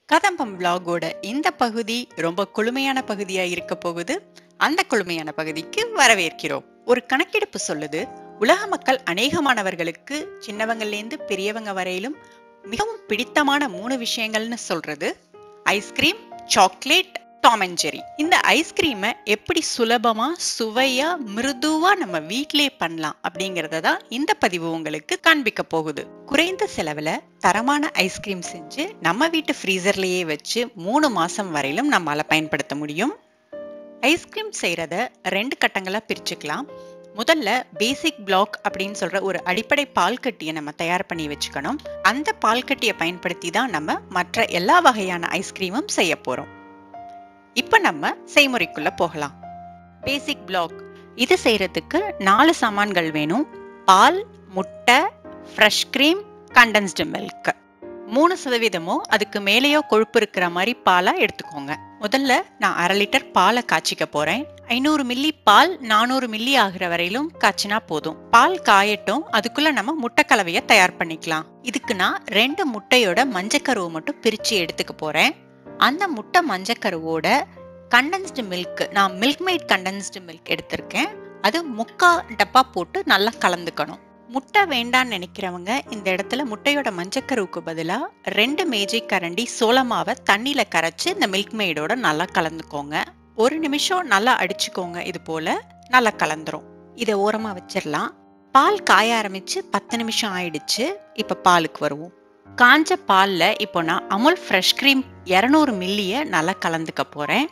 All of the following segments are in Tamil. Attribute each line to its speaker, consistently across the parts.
Speaker 1: கதம்பம் vlog-ஓட இந்த பகுதி ரொம்ப குளுமையான பகுதியா இருக்க போகுது அந்த குளுமையான பகுதிக்கு வரவேற்கிறோம் ஒரு கணக்கெடுப்பு சொல்லுது உலக மக்கள் அநேகமானவர்களுக்கு சின்னவங்கள்லேருந்து பெரியவங்க வரையிலும் மிகவும் பிடித்தமான மூணு விஷயங்கள்னு சொல்றது ice cream chocolate Tom and Jerry இந்த ஐஸ்கிரீமை எப்படி சுலபமா சுவையா மிருதுவா நம்ம வீட்டிலே பண்ணலாம் அப்படிங்கறத தான் இந்த பதிவு உங்களுக்கு காண்பிக்க போகுது குறைந்த செலவுல தரமான ஐஸ்கிரீம் செஞ்சு நம்ம வீட்டு ஃப்ரீசர்லயே வச்சு மூணு மாசம் வரையிலும் நம்மளால பயன்படுத்த முடியும் ஐஸ்கிரீம் செய்யறத ரெண்டு கட்டங்களா பிரிச்சுக்கலாம் முதல்ல பேசிக் பிளாக் அப்படின்னு சொல்ற ஒரு அடிப்படை பால் கட்டியை நம்ம தயார் பண்ணி வச்சுக்கணும் அந்த பால் கட்டியை பயன்படுத்தி தான் நம்ம மற்ற எல்லா வகையான ஐஸ்கிரீமும் செய்ய போறோம் இப்போ நம்ம செய்முறைக்குள்ள போகலாம் பேசிக் பிளாக் இது செய்யறதுக்கு நாலு சாமான்கள் வேணும் பால் முட்டை ஃப்ரெஷ் கிரீம் கண்டென்ஸ்டு மில்க் மூணு சதவீதமோ அதுக்கு மேலேயோ கொழுப்பு இருக்கிற மாதிரி பாலா எடுத்துக்கோங்க முதல்ல நான் அரை லிட்டர் பாலை காய்ச்சிக்க போறேன் ஐநூறு மில்லி பால் நானூறு மில்லி ஆகிற வரையிலும் காய்ச்சினா போதும் பால் காயட்டும் அதுக்குள்ள நம்ம முட்டை கலவையை தயார் பண்ணிக்கலாம் இதுக்கு நான் ரெண்டு முட்டையோட மஞ்சக்கருவை மட்டும் பிரிச்சு எடுத்துக்க போறேன் அந்த முட்டை மஞ்சக்கருவோட கண்டென்ஸ்டு மில்க் நான் மில்க் மேட் கண்டென்ஸ்டு மில்க் எடுத்திருக்கேன் அது முக்கா டப்பா போட்டு நல்லா கலந்துக்கணும் முட்டை வேண்டான்னு நினைக்கிறவங்க இந்த இடத்துல முட்டையோட மஞ்சக்கருவுக்கு பதிலா ரெண்டு மேஜை கரண்டி சோளமாவை தண்ணியில கரைச்சு இந்த மில்க் மேடோட நல்லா கலந்துக்கோங்க ஒரு நிமிஷம் நல்லா அடிச்சுக்கோங்க இது போல நல்லா கலந்துரும் இதை ஓரமா வச்சிடலாம் பால் காய ஆரம்பிச்சு பத்து நிமிஷம் ஆயிடுச்சு இப்ப பாலுக்கு வருவோம் காஞ்ச பால்ல இப்போ நான் அமுல் ஃப்ரெஷ் கிரீம் இரநூறு மில்லிய நல்லா கலந்துக்க போறேன்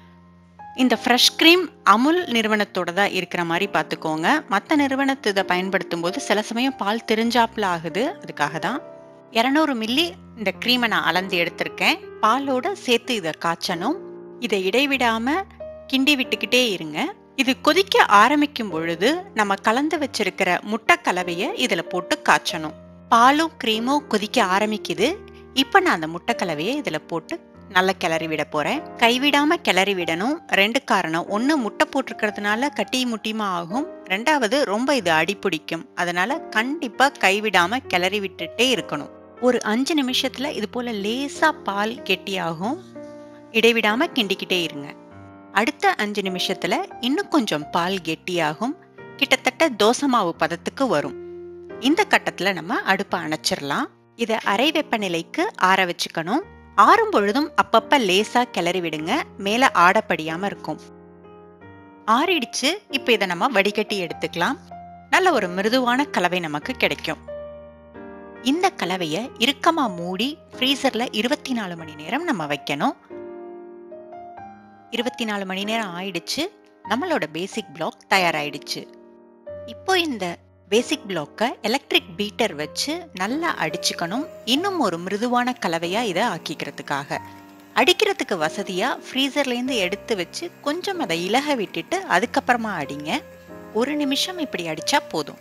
Speaker 1: இந்த ஃப்ரெஷ் கிரீம் அமுல் நிறுவனத்தோட தான் இருக்கிற மாதிரி பார்த்துக்கோங்க மற்ற நிறுவனத்தை இதை பயன்படுத்தும் போது சில சமயம் பால் தெரிஞ்சாப்புல ஆகுது அதுக்காக தான் இரநூறு மில்லி இந்த க்ரீமை நான் அளந்து எடுத்திருக்கேன் பாலோட சேர்த்து இதை காய்ச்சணும் இதை இடைவிடாம கிண்டி விட்டுக்கிட்டே இருங்க இது கொதிக்க ஆரம்பிக்கும் பொழுது நம்ம கலந்து வச்சிருக்கிற முட்டை கலவையை இதுல போட்டு காய்ச்சணும் பாலும் க்ரீமும் கொதிக்க ஆரம்பிக்குது இப்போ நான் அந்த முட்டை கலவையை இதுல போட்டு நல்லா கிளறி விட போறேன் கைவிடாம கிளறி விடணும் ரெண்டு காரணம் ஒன்று முட்டை போட்டிருக்கிறதுனால கட்டி முட்டியுமா ஆகும் ரெண்டாவது ரொம்ப இது அடி பிடிக்கும் அதனால கண்டிப்பா கைவிடாம கிளறி விட்டுட்டே இருக்கணும் ஒரு அஞ்சு நிமிஷத்துல இது போல லேசா பால் கெட்டியாகும் இடைவிடாம கிண்டிக்கிட்டே இருங்க அடுத்த அஞ்சு நிமிஷத்துல இன்னும் கொஞ்சம் பால் கெட்டியாகும் கிட்டத்தட்ட தோசை மாவு பதத்துக்கு வரும் இந்த கட்டத்துல நம்ம அடுப்பை அணைச்சிடலாம் இதை அரை வெப்பநிலைக்கு ஆற வச்சுக்கணும் ஆறும் பொழுதும் அப்பப்ப லேசா கிளறி விடுங்க மேல ஆடப்படியாம இருக்கும் ஆறிடுச்சு இப்ப இதை நம்ம வடிகட்டி எடுத்துக்கலாம் நல்ல ஒரு மிருதுவான கலவை நமக்கு கிடைக்கும் இந்த கலவைய இறுக்கமா மூடி ஃப்ரீசர்ல இருபத்தி நாலு மணி நேரம் நம்ம வைக்கணும் இருபத்தி நாலு மணி நேரம் ஆயிடுச்சு நம்மளோட பேசிக் பிளாக் தயாராயிடுச்சு இப்போ இந்த பேசிக் பிளாக்கை எலக்ட்ரிக் பீட்டர் வச்சு நல்லா அடிச்சுக்கணும் இன்னும் ஒரு மிருதுவான கலவையா இதை ஆக்கிக்கிறதுக்காக அடிக்கிறதுக்கு வசதியா ஃப்ரீசர்லேருந்து எடுத்து வச்சு கொஞ்சம் அதை இலக விட்டுட்டு அதுக்கப்புறமா அடிங்க ஒரு நிமிஷம் இப்படி அடிச்சா போதும்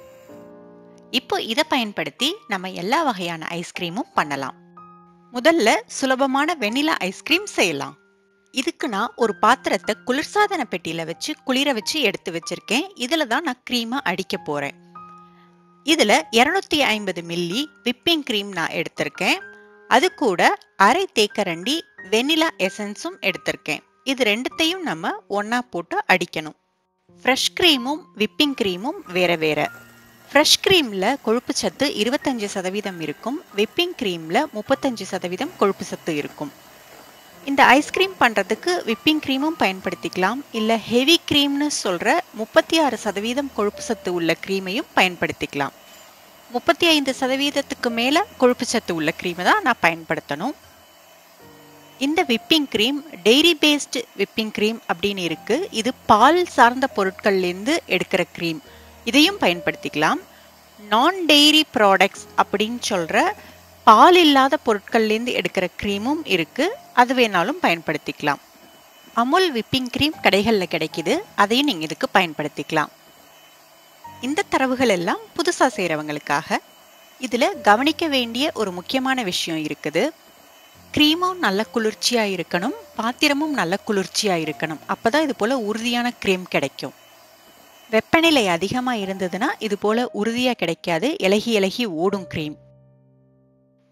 Speaker 1: இப்போ இதை பயன்படுத்தி நம்ம எல்லா வகையான ஐஸ்கிரீமும் பண்ணலாம் முதல்ல சுலபமான வெனிலா ஐஸ்கிரீம் செய்யலாம் இதுக்கு நான் ஒரு பாத்திரத்தை குளிர்சாதன பெட்டியில வச்சு குளிர வச்சு எடுத்து வச்சிருக்கேன் இதுல தான் நான் க்ரீமை அடிக்க போறேன் இதுல இருநூத்தி ஐம்பது மில்லி விப்பிங் க்ரீம் நான் எடுத்திருக்கேன் அது கூட அரை தேக்கரண்டி வெனிலா எசன்ஸும் எடுத்திருக்கேன் இது ரெண்டுத்தையும் நம்ம ஒன்னா போட்டு அடிக்கணும் ஃப்ரெஷ் க்ரீமும் விப்பிங் க்ரீமும் வேற வேற ஃப்ரெஷ் க்ரீமில் கொழுப்பு சத்து இருபத்தஞ்சு சதவீதம் இருக்கும் விப்பிங் க்ரீமில் முப்பத்தஞ்சு சதவீதம் கொழுப்பு சத்து இருக்கும் இந்த ஐஸ்கிரீம் பண்ணுறதுக்கு விப்பிங் க்ரீமும் பயன்படுத்திக்கலாம் இல்லை ஹெவி க்ரீம்னு சொல்கிற முப்பத்தி ஆறு சதவீதம் கொழுப்பு சத்து உள்ள க்ரீமையும் பயன்படுத்திக்கலாம் முப்பத்தி ஐந்து சதவீதத்துக்கு மேலே கொழுப்பு சத்து உள்ள க்ரீமை தான் நான் பயன்படுத்தணும் இந்த whipping cream dairy based whipping cream அப்படின்னு இருக்கு இது பால் சார்ந்த பொருட்கள்லேருந்து எடுக்கிற க்ரீம் இதையும் பயன்படுத்திக்கலாம் நான் டெய்ரி ப்ராடக்ட்ஸ் அப்படின்னு சொல்கிற பால் இல்லாத பொருட்கள்லேருந்து எடுக்கிற க்ரீமும் இருக்கு அது வேணாலும் பயன்படுத்திக்கலாம் அமுல் விப்பிங் க்ரீம் கடைகளில் கிடைக்குது அதையும் நீங்கள் இதுக்கு பயன்படுத்திக்கலாம் இந்த தரவுகள் எல்லாம் புதுசாக செய்கிறவங்களுக்காக இதில் கவனிக்க வேண்டிய ஒரு முக்கியமான விஷயம் இருக்குது க்ரீமும் நல்ல குளிர்ச்சியாக இருக்கணும் பாத்திரமும் நல்ல குளிர்ச்சியாக இருக்கணும் அப்போ தான் இது போல் உறுதியான க்ரீம் கிடைக்கும் வெப்பநிலை அதிகமாக இருந்ததுன்னா இது போல் உறுதியாக கிடைக்காது இலகி இலகி ஓடும் க்ரீம்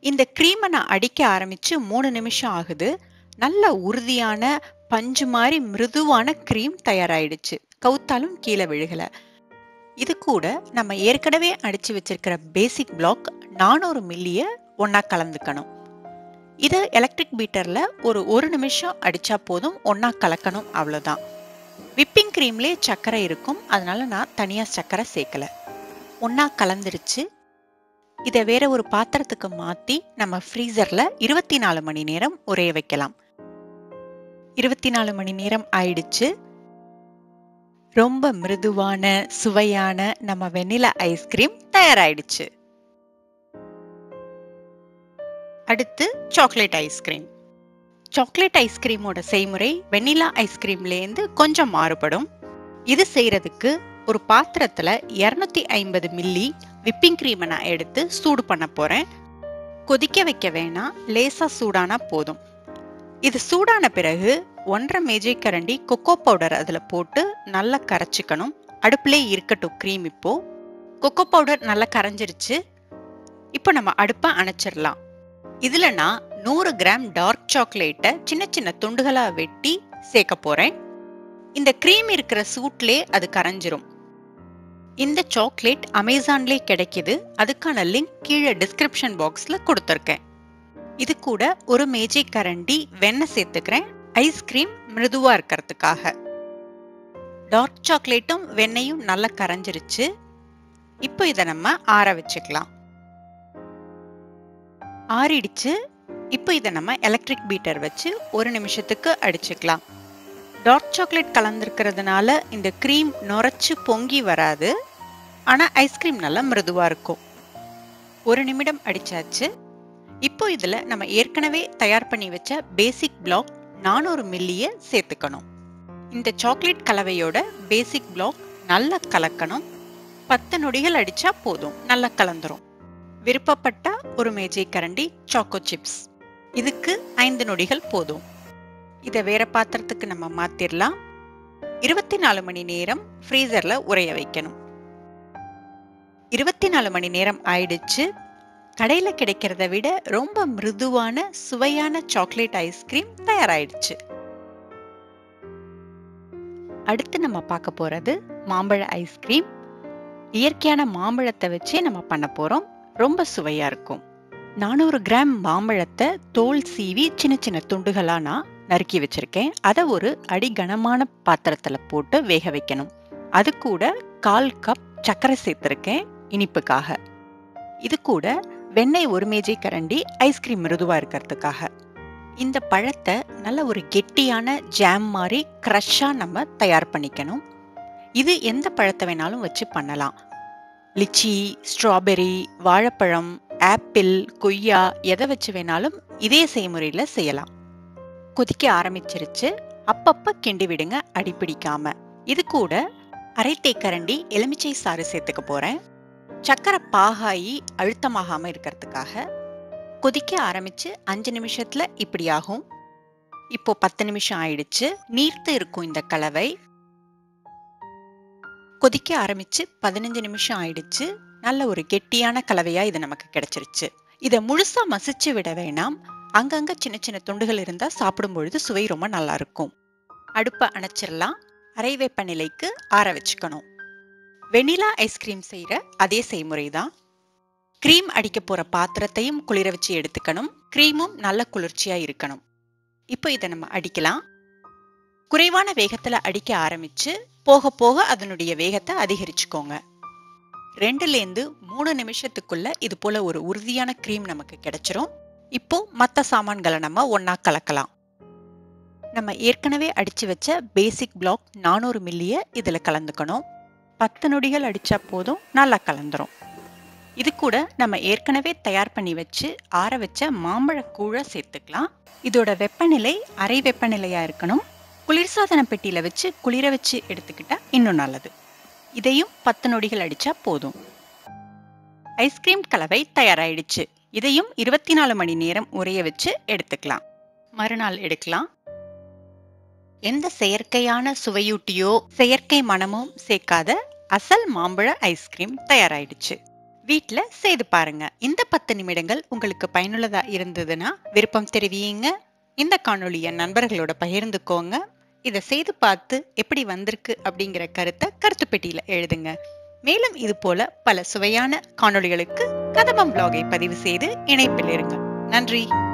Speaker 1: இந்த க்ரீமை நான் அடிக்க ஆரம்பிச்சு மூணு நிமிஷம் ஆகுது நல்ல உறுதியான பஞ்சு மாதிரி மிருதுவான க்ரீம் தயாராயிடுச்சு கவுத்தாலும் கீழே விழுகல இது கூட நம்ம ஏற்கனவே அடிச்சு வச்சிருக்கிற பேசிக் பிளாக் நானூறு மில்லிய ஒன்னா கலந்துக்கணும் இதை எலக்ட்ரிக் பீட்டர்ல ஒரு ஒரு நிமிஷம் அடிச்சா போதும் ஒன்னா கலக்கணும் அவ்வளவுதான் விப்பிங் கிரீம்லேயே சர்க்கரை இருக்கும் அதனால நான் தனியா சர்க்கரை சேர்க்கல ஒன்னா கலந்துருச்சு இதை வேற ஒரு பாத்திரத்துக்கு மாத்தி நம்ம ஃப்ரீசர்ல இருபத்தி நாலு மணி நேரம் உரைய வைக்கலாம் இருபத்தி நாலு மணி நேரம் ஆயிடுச்சு ரொம்ப மிருதுவான சுவையான நம்ம வெண்ணிலா ஐஸ்கிரீம் தயாராயிடுச்சு அடுத்து சாக்லேட் ஐஸ்கிரீம் சாக்லேட் ஐஸ்கிரீமோட செய்முறை வெண்ணிலா ஐஸ்கிரீம்லேருந்து கொஞ்சம் மாறுபடும் இது செய்யறதுக்கு ஒரு பாத்திரத்துல இருநூத்தி ஐம்பது மில்லி விப்பிங் கிரீமை நான் எடுத்து சூடு பண்ண போறேன் கொதிக்க வைக்க வேணாம் லேசா சூடானா போதும் இது சூடான பிறகு ஒன்றரை மேஜை கரண்டி கொக்கோ பவுடர் அதுல போட்டு நல்லா கரைச்சிக்கணும் அடுப்புலே இருக்கட்டும் க்ரீம் இப்போ கொக்கோ பவுடர் நல்லா கரைஞ்சிருச்சு இப்போ நம்ம அடுப்பை அணைச்சிடலாம் இதுல நான் நூறு கிராம் டார்க் சாக்லேட்டை சின்ன சின்ன துண்டுகளா வெட்டி சேர்க்க போறேன் இந்த க்ரீம் இருக்கிற சூட்லே அது கரைஞ்சிரும் இந்த சாக்லேட் அமேசான்லே கிடைக்குது அதுக்கான லிங்க் கீழே டிஸ்கிரிப்ஷன் பாக்ஸ்ல கொடுத்துருக்கேன் இது கூட ஒரு மேஜை கரண்டி வெண்ணெய் சேர்த்துக்கிறேன் ஐஸ்கிரீம் மிருதுவா இருக்கிறதுக்காக டார்க் சாக்லேட்டும் வெண்ணெயும் நல்லா கரைஞ்சிருச்சு இப்போ இதை நம்ம ஆற வச்சுக்கலாம் ஆறிடுச்சு இப்போ இதை நம்ம எலக்ட்ரிக் பீட்டர் வச்சு ஒரு நிமிஷத்துக்கு அடிச்சுக்கலாம் டார்க் சாக்லேட் கலந்துருக்கிறதுனால இந்த க்ரீம் நுரைச்சு பொங்கி வராது ஆனால் ஐஸ்கிரீம் நல்லா மிருதுவாக இருக்கும் ஒரு நிமிடம் அடிச்சாச்சு இப்போ இதில் நம்ம ஏற்கனவே தயார் பண்ணி வச்ச பேசிக் பிளாக் நானூறு மில்லிய சேர்த்துக்கணும் இந்த சாக்லேட் கலவையோட பேசிக் பிளாக் நல்லா கலக்கணும் பத்து நொடிகள் அடிச்சா போதும் நல்லா கலந்துரும் விருப்பப்பட்டா ஒரு மேஜை கரண்டி சாக்கோ சிப்ஸ் இதுக்கு ஐந்து நொடிகள் போதும் இதை வேற பாத்திரத்துக்கு நம்ம மாத்திரலாம் இருபத்தி நாலு மணி நேரம் ஃப்ரீசர்ல உரைய வைக்கணும் இருபத்தி நாலு மணி நேரம் ஆயிடுச்சு கடையில கிடைக்கிறத விட ரொம்ப மிருதுவான சுவையான சாக்லேட் ஐஸ்கிரீம் தயாராயிடுச்சு அடுத்து நம்ம பார்க்க போறது மாம்பழ ஐஸ்கிரீம் இயற்கையான மாம்பழத்தை வச்சே நம்ம பண்ண போறோம் ரொம்ப சுவையா இருக்கும் நானூறு கிராம் மாம்பழத்தை தோல் சீவி சின்ன சின்ன துண்டுகளா நான் நறுக்கி வச்சிருக்கேன் அதை ஒரு அடி கனமான பாத்திரத்துல போட்டு வேக வைக்கணும் அது கூட கால் கப் சர்க்கரை சேர்த்திருக்கேன் இனிப்புக்காக இது கூட வெண்ணெய் ஒரு மேஜை கரண்டி ஐஸ்கிரீம் மிருதுவா இருக்கிறதுக்காக இந்த பழத்தை நல்ல ஒரு கெட்டியான ஜாம் மாதிரி க்ரஷ்ஷா நம்ம தயார் பண்ணிக்கணும் இது எந்த பழத்தை வேணாலும் வச்சு பண்ணலாம் லிச்சி ஸ்ட்ராபெரி வாழைப்பழம் ஆப்பிள் கொய்யா எதை வச்சு வேணாலும் இதே செய்முறையில் செய்யலாம் கொதிக்க ஆரம்பிச்சிருச்சு அப்பப்ப கிண்டி விடுங்க அடிப்பிடிக்காம இது கூட அரை தேக்கரண்டி எலுமிச்சை சாறு சேர்த்துக்க போறேன் சக்கரை பாகாயி அழுத்தமாகாம இருக்கிறதுக்காக கொதிக்க ஆரம்பிச்சு அஞ்சு நிமிஷத்துல இப்படி ஆகும் இப்போ பத்து நிமிஷம் ஆயிடுச்சு நீர்த்து இருக்கும் இந்த கலவை கொதிக்க ஆரம்பிச்சு பதினஞ்சு நிமிஷம் ஆயிடுச்சு நல்ல ஒரு கெட்டியான கலவையா இது நமக்கு கிடைச்சிருச்சு இதை முழுசா மசிச்சு விட வேணாம் அங்கங்க சின்ன சின்ன துண்டுகள் இருந்தா சாப்பிடும் பொழுது சுவை ரொம்ப நல்லா இருக்கும் அடுப்பை அணைச்சிடலாம் அரை வெப்ப நிலைக்கு ஆற வச்சுக்கணும் வெனிலா ஐஸ்கிரீம் செய்யற அதே செய்முறை தான் கிரீம் அடிக்க போற பாத்திரத்தையும் குளிர வச்சு எடுத்துக்கணும் கிரீமும் நல்ல குளிர்ச்சியா இருக்கணும் இப்போ இதை நம்ம அடிக்கலாம் குறைவான வேகத்துல அடிக்க ஆரம்பிச்சு போக போக அதனுடைய வேகத்தை அதிகரிச்சுக்கோங்க ரெண்டுலேருந்து மூணு நிமிஷத்துக்குள்ள இது போல ஒரு உறுதியான கிரீம் நமக்கு கிடைச்சிரும் இப்போ மற்ற சாமான்களை நம்ம ஒன்னா கலக்கலாம் நம்ம ஏற்கனவே அடிச்சு வச்ச பேசிக் பிளாக் நானூறு மில்லிய இதுல கலந்துக்கணும் பத்து நொடிகள் அடிச்சா போதும் நல்லா கலந்துரும் இது கூட நம்ம ஏற்கனவே தயார் பண்ணி வச்சு ஆற வச்ச மாம்பழ கூழை சேர்த்துக்கலாம் இதோட வெப்பநிலை அரை வெப்பநிலையா இருக்கணும் குளிர்சாதன பெட்டியில வச்சு குளிர வச்சு எடுத்துக்கிட்டா இன்னும் நல்லது இதையும் பத்து நொடிகள் அடிச்சா போதும் ஐஸ்கிரீம் கலவை தயாராயிடுச்சு இதையும் இருபத்தி நாலு மணி நேரம் உரைய வச்சு எடுத்துக்கலாம் மறுநாள் எடுக்கலாம் எந்த செயற்கையான சுவையூட்டியோ செயற்கை மனமும் சேர்க்காத அசல் மாம்பழ ஐஸ்கிரீம் தயாராயிடுச்சு வீட்ல செய்து பாருங்க இந்த பத்து நிமிடங்கள் உங்களுக்கு பயனுள்ளதா இருந்ததுன்னா விருப்பம் தெரிவியுங்க இந்த காணொளியை நண்பர்களோட பகிர்ந்துக்கோங்க இதை செய்து பார்த்து எப்படி வந்திருக்கு அப்படிங்கிற கருத்தை கருத்து பெட்டியில எழுதுங்க மேலும் இது போல பல சுவையான காணொளிகளுக்கு கதமம் பிளாகை பதிவு செய்து இணைப்பில் இருங்க நன்றி